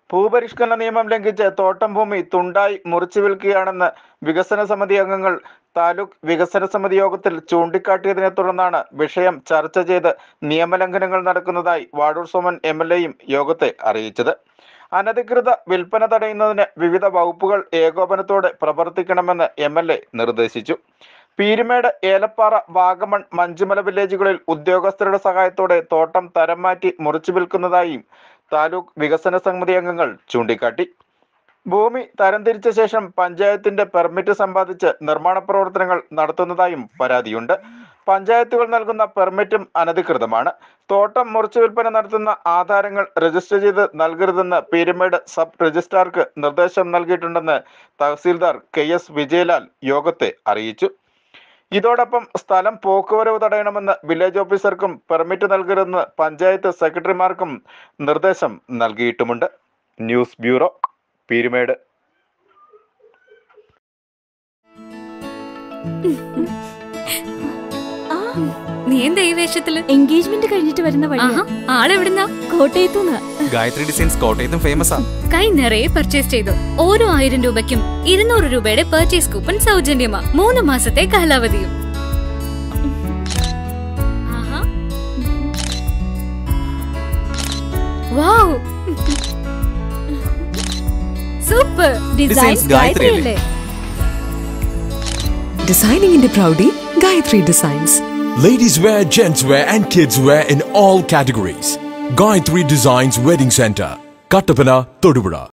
ഭൂപരിഷ്കരണ നിയമം ലംഘിച്ച് തോട്ടം ഭൂമി തുണ്ടായി മുറിച്ചു വിൽക്കുകയാണെന്ന് വികസന സമിതി അംഗങ്ങൾ താലൂക്ക് വികസന സമിതി യോഗത്തിൽ ചൂണ്ടിക്കാട്ടിയതിനെ തുടർന്നാണ് വിഷയം ചർച്ച ചെയ്ത് നിയമലംഘനങ്ങൾ നടക്കുന്നതായി വാടൂർ സോമൻ എം എൽ എയും യോഗത്തെ അറിയിച്ചത് അനധികൃത വിൽപ്പന തടയുന്നതിന് വിവിധ വകുപ്പുകൾ ഏകോപനത്തോടെ പ്രവർത്തിക്കണമെന്ന് എം എൽ എ നിർദ്ദേശിച്ചു പീരുമേട് ഏലപ്പാറ വാഗമൺ മഞ്ചുമല വില്ലേജുകളിൽ ഉദ്യോഗസ്ഥരുടെ സഹായത്തോടെ തോട്ടം തരം മാറ്റി മുറിച്ചു വിൽക്കുന്നതായും താലൂക്ക് വികസന സമിതി അംഗങ്ങൾ ചൂണ്ടിക്കാട്ടി ഭൂമി തരംതിരിച്ച ശേഷം പഞ്ചായത്തിന്റെ പെർമിറ്റ് സമ്പാദിച്ച് നിർമ്മാണ പ്രവർത്തനങ്ങൾ നടത്തുന്നതായും പരാതിയുണ്ട് പഞ്ചായത്തുകൾ നൽകുന്ന പെർമിറ്റും അനധികൃതമാണ് തോട്ടം മുറിച്ചു വിൽപ്പന നടത്തുന്ന ആധാരങ്ങൾ രജിസ്റ്റർ ചെയ്ത് നൽകരുതെന്ന് പീരുമേട് സബ് രജിസ്ട്രാർക്ക് നിർദ്ദേശം നൽകിയിട്ടുണ്ടെന്ന് തഹസീൽദാർ കെ എസ് വിജയലാൽ യോഗത്തെ അറിയിച്ചു ഇതോടൊപ്പം സ്ഥലം പോക്കുവരവ് തടയണമെന്ന് വില്ലേജ് ഓഫീസർക്കും പെർമിറ്റ് നൽകരുതെന്ന് പഞ്ചായത്ത് സെക്രട്ടറിമാർക്കും നിർദ്ദേശം നൽകിയിട്ടുമുണ്ട് ന്യൂസ് ബ്യൂറോ പീരുമേട് നീ എന്താ ഈ വേഷത്തില് എൻഗേജ്മെന്റ് കഴിഞ്ഞിട്ട് വരുന്ന വഴി ആഹാ ആളെവിടുന്നാ കോട്ടയത്തുനിന്ന് ഗായത്രി ഡിസൈൻസ് കോട്ടയത്തും ഫേമസ് ആ കൈ നിറയെ പർച്ചേസ് ചെയ്തു ഓരോ ആയിരം രൂപയ്ക്കും ഇരുന്നൂറ് രൂപയുടെ പർച്ചേസ് കൂപ്പൺ സൗജന്യമാ മൂന്ന് മാസത്തെ കാലാവധിയും ആഹാ. Wow. Super designs Designs Gayathri Gayathri അല്ലേ? അല്ലേ Designing in the Proudy, Gayatri Designs. Ladies wear, gents wear, and kids wear in all categories. Gayatri Designs Wedding Center, Kattapana, Todupura.